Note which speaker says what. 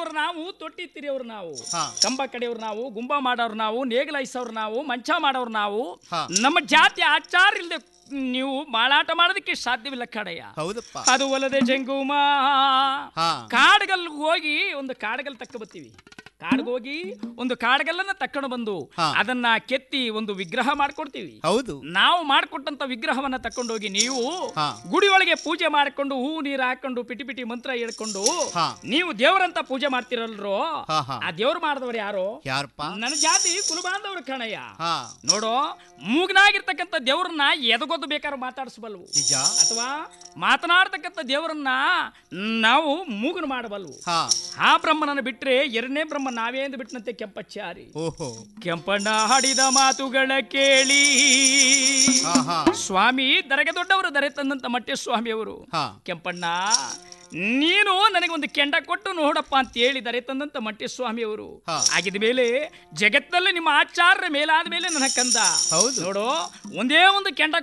Speaker 1: ಕಡೆಯವ್ರು ನಾವು ತೊಟ್ಟಿ ತಿರಿಯವ್ರು ನಾವು
Speaker 2: ಹಾ.
Speaker 1: ಕಂಬ ಕಡೆಯವ್ರು ನಾವು ಗುಂಬ ಮಾಡೋರು ನಾವು ನೇಗಲಾಯಿಸೋರು ನಾವು ಮಂಚ ಮಾಡೋರು ನಾವು
Speaker 2: ಹಾ.
Speaker 1: ನಮ್ಮ ಜಾತಿ ಆಚಾರ ಇಲ್ಲದೆ ನೀವು ಮಾರಾಟ ಮಾಡೋದಕ್ಕೆ ಸಾಧ್ಯವಿಲ್ಲ ಕಡೆಯ
Speaker 2: ಹೌದಪ್ಪ
Speaker 1: ಅದು ಒಲ್ಲದೆ ಜಂಗುಮ
Speaker 2: ಹಾ
Speaker 1: ಕಾಡ್ಗಲ್ ಹೋಗಿ ಒಂದು ಕಾಡ್ಗಲ್ ತಕ್ಕ ಬರ್ತೀವಿ ಕಾಡ್ಗೋಗಿ ಒಂದು ಕಾಡ್ಗಲ್ಲನ್ನ ತಕೊಂಡು ಬಂದು
Speaker 2: ಹಾ.
Speaker 1: ಅದನ್ನ ಕೆತ್ತಿ ಒಂದು ವಿಗ್ರಹ ಮಾಡ್ಕೊಡ್ತೀವಿ
Speaker 2: ಹೌದು
Speaker 1: ನಾವು ಮಾಡಿಕೊಟ್ಟಂತ ವಿಗ್ರಹವನ್ನ ತಕೊಂಡೋಗಿ ನೀವು
Speaker 2: ಹಾ.
Speaker 1: ಗುಡಿ ಒಳಗೆ ಪೂಜೆ ಮಾಡಿಕೊಂಡು ಹೂ ನೀರು ಹಾಕೊಂಡು ಪಿಟಿ ಪಿಟಿ ಮಂತ್ರ ಹೇಳ್ಕೊಂಡು
Speaker 2: ಹಾ.
Speaker 1: ನೀವು ದೇವರಂತ ಪೂಜೆ ಮಾಡ್ತಿರಲ್ರೋ
Speaker 2: ಹಾ, ಹಾ.
Speaker 1: ಆ ದೇವ್ರು ಮಾಡಿದವ್ರು ಯಾರು
Speaker 2: ಯಾರಪ್ಪ
Speaker 1: ನನ್ನ ಜಾತಿ ಕುಲಬಾಂಧವ್ರ ಕಣಯ್ಯ
Speaker 2: ಹಾ
Speaker 1: ನೋಡು ಮೂಗನಾಗಿರ್ತಕ್ಕಂಥ ದೇವ್ರನ್ನ ಎದಗೊದ್ದು ಬೇಕಾದ್ರೆ ಮಾತಾಡಿಸಬಲ್ವು
Speaker 2: ನಿಜ
Speaker 1: ಅಥವಾ ಮಾತನಾಡ್ತಕ್ಕಂಥ ದೇವರನ್ನ ನಾವು ಮೂಗನ ಮಾಡಬಲ್ವು
Speaker 2: ಹಾ
Speaker 1: ಆ ಬ್ರಹ್ಮನನ್ನು ಬಿಟ್ರೆ ಎರಡನೇ ಬ್ರಹ್ಮ ನಾವೇ ಎಂದು ಬಿಟ್ಟನಂತೆ ಕೆಂಪಚ್ಚಾರಿ
Speaker 2: ಓಹೋ
Speaker 1: ಕೆಂಪಣ್ಣ ಹಾಡಿದ ಮಾತುಗಳ ಕೇಳಿ
Speaker 2: ಹಾ ಹಾ
Speaker 1: ಸ್ವಾಮಿ ದರಗೆ ದೊಡ್ಡವರು ದರೆ ತಂದಂತ ಮಟ್ಟೆ ಸ್ವಾಮಿಯವರು
Speaker 2: ಹಾ
Speaker 1: ಕೆಂಪಣ್ಣ ನೀನು ನನಗೆ ಒಂದು ಕೆಂಡ ಕೊಟ್ಟು ನೋಡಪ್ಪ ಅಂತ ಹೇಳಿ ದರೆ ತಂದಂತ ಮಟ್ಟೆ ಸ್ವಾಮಿಯವರು
Speaker 2: ಹಾ.
Speaker 1: ಆಗಿದ ಮೇಲೆ ಜಗತ್ತಲ್ಲಿ ನಿಮ್ಮ ಆಚಾರ್ಯ ಮೇಲಾದ ಮೇಲೆ ನನ್ನ ಕಂದ
Speaker 2: ಹೌದು
Speaker 1: ನೋಡು ಒಂದೇ ಒಂದು ಕೆಂಡ